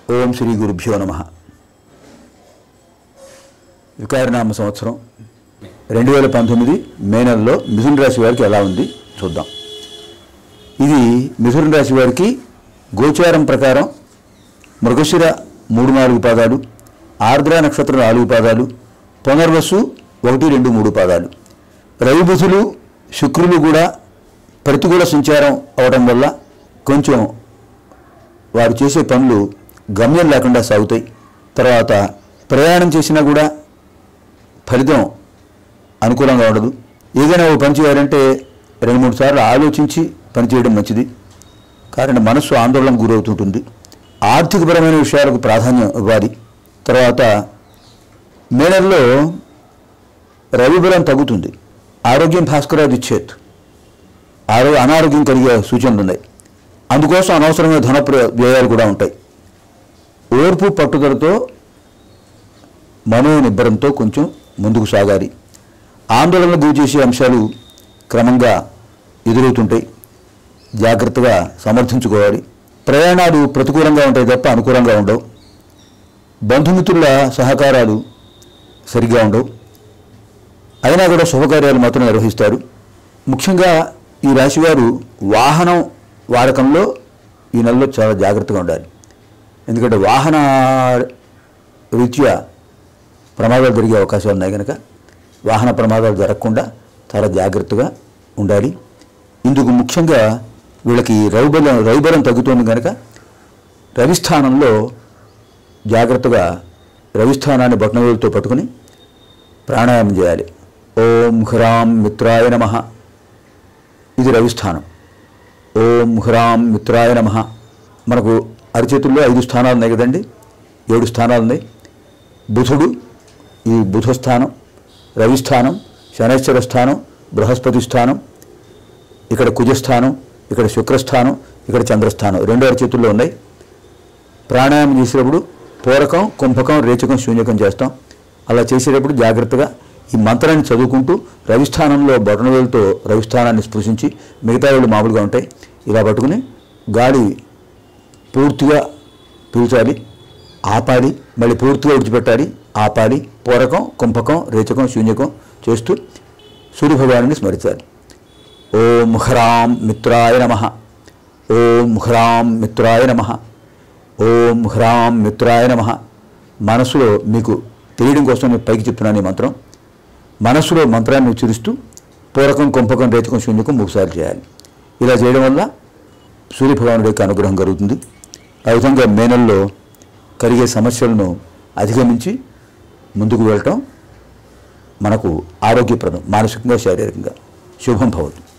ఓం శ్రీ గురుభ్యో నమ వికారనామ సంవత్సరం రెండు వేల పంతొమ్మిది మే నెలలో మిథున రాశి వారికి ఎలా ఉంది చూద్దాం ఇది మిథున రాశి వారికి గోచారం ప్రకారం మృగశిర మూడు నాలుగు పాదాలు ఆర్ద్ర నక్షత్రం నాలుగు పాదాలు పునర్వసు ఒకటి రెండు మూడు పాదాలు రవి బుధులు శుక్రులు కూడా ప్రతికూల సంచారం అవడం వల్ల కొంచెం వారు చేసే పనులు గమ్యం లేకుండా సాగుతాయి తర్వాత ప్రయాణం చేసినా కూడా ఫలితం అనుకూలంగా ఉండదు ఏదైనా ఒక పని చేయాలంటే రెండు మూడు సార్లు ఆలోచించి పని చేయడం మంచిది కారణం మనస్సు ఆందోళనకు గురవుతుంటుంది ఆర్థికపరమైన విషయాలకు ప్రాధాన్యం ఇవ్వాలి తర్వాత మే నెలలో రవిబలం తగ్గుతుంది ఆరోగ్యం భాస్కరాది ఇచ్చేత్ ఆరో అనారోగ్యం కలిగే సూచనలు ఉన్నాయి అందుకోసం అనవసరమైన ధన ప్ర- వ్యయాలు కూడా ఉంటాయి ఓర్పు పట్టుదలతో మనోనిబ్బరంతో కొంచెం ముందుకు సాగాలి ఆందోళనకు గురి చేసే అంశాలు క్రమంగా ఎదురవుతుంటాయి జాగ్రత్తగా సమర్థించుకోవాలి ప్రయాణాలు ప్రతికూలంగా ఉంటాయి తప్ప అనుకూలంగా ఉండవు బంధుమిత్రుల సహకారాలు సరిగ్గా ఉండవు అయినా కూడా శుభకార్యాలు మాత్రం నిర్వహిస్తారు ముఖ్యంగా ఈ రాశివారు వాహనం వాడకంలో ఈ నెలలో చాలా జాగ్రత్తగా ఉండాలి ఎందుకంటే వాహన రీత్యా ప్రమాదాలు జరిగే అవకాశాలు ఉన్నాయి కనుక వాహన ప్రమాదాలు జరగకుండా చాలా జాగ్రత్తగా ఉండాలి ఇందుకు ముఖ్యంగా వీళ్ళకి రవిబలం రవిబలం తగ్గుతుంది కనుక రవిస్థానంలో జాగ్రత్తగా రవిస్థానాన్ని బొట్టనవేలుతో పట్టుకుని ప్రాణాయామం చేయాలి ఓం హ్రాం మిత్రాయ నమ ఇది రవిస్థానం ఓం హ్రాం మిత్రాయ నమ మనకు అరచేతుల్లో ఐదు స్థానాలు ఉన్నాయి కదండి ఏడు స్థానాలు ఉన్నాయి బుధుడు ఈ బుధ స్థానం రవిస్థానం శనైశ్వర స్థానం బృహస్పతి స్థానం ఇక్కడ కుజస్థానం ఇక్కడ శుక్రస్థానం ఇక్కడ చంద్రస్థానం రెండు అరచేతుల్లో ఉన్నాయి ప్రాణాయామం చేసేటప్పుడు పూరకం కుంభకం రేచకం శూన్యకం చేస్తాం అలా చేసేటప్పుడు జాగ్రత్తగా ఈ మంత్రాన్ని చదువుకుంటూ రవిస్థానంలో బొటనవేలుతో రవిస్థానాన్ని స్పృశించి మిగతా వాళ్ళు మామూలుగా ఉంటాయి ఇలా పట్టుకుని గాలి పూర్తిగా పీల్చాలి ఆపాలి మళ్ళీ పూర్తిగా విడిచిపెట్టాలి ఆపాలి పూరకం కుంభకం రేచకం శూన్యకం చేస్తూ సూర్యభగవాన్ని స్మరించాలి ఓం హ్రాం మిత్రాయ నమ ఓం హ్రాం మిత్రాయ నమ ఓం హ్రాం మిత్రాయ నమ మనసులో మీకు తెలియడం కోసం నేను పైకి చెప్తున్నాను ఈ మంత్రం మనసులో మంత్రాన్ని ఉచ్చరిస్తూ పూరకం కుంభకం రేచకం శూన్యకం మూడుసార్లు చేయాలి ఇలా చేయడం వల్ల సూర్యభగవానుడి యొక్క అనుగ్రహం కలుగుతుంది ఆ విధంగా మే నెలలో కలిగే సమస్యలను అధిగమించి ముందుకు వెళ్ళటం మనకు ఆరోగ్యప్రదం మానసికంగా శారీరకంగా శుభం భవతు